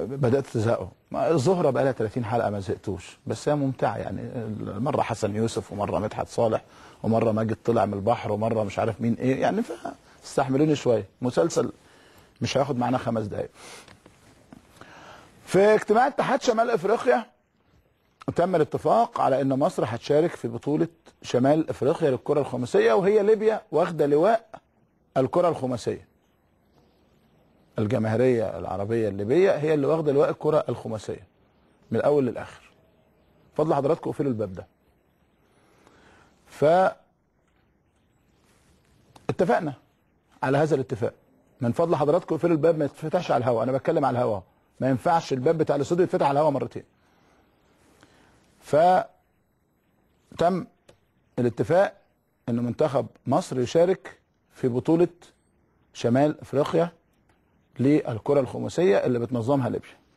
بدات تزهقوا ما الزهره بقى لها 30 حلقه ما زهقتوش بس هي ممتعه يعني مره حسن يوسف ومره مدحت صالح ومره ماجد طلع من البحر ومره مش عارف مين ايه يعني فاستحملوني شويه مسلسل مش هياخد معانا خمس دقائق في اجتماع اتحاد شمال افريقيا تم الاتفاق على ان مصر هتشارك في بطوله شمال افريقيا للكره الخماسيه وهي ليبيا واخده لواء الكره الخماسيه الجماهيريه العربيه الليبيه هي اللي واخده لواء الكره الخماسيه من الاول للاخر فضل حضراتكم اقفلوا الباب ده ف اتفقنا على هذا الاتفاق من فضل حضراتكم اقفلوا الباب ما يتفتحش على الهواء انا بتكلم على الهواء ما ينفعش الباب بتاع الاستوديو يتفتح على الهواء مرتين ف تم الاتفاق ان منتخب مصر يشارك في بطوله شمال افريقيا للكره الخماسيه اللي بتنظمها ليبيا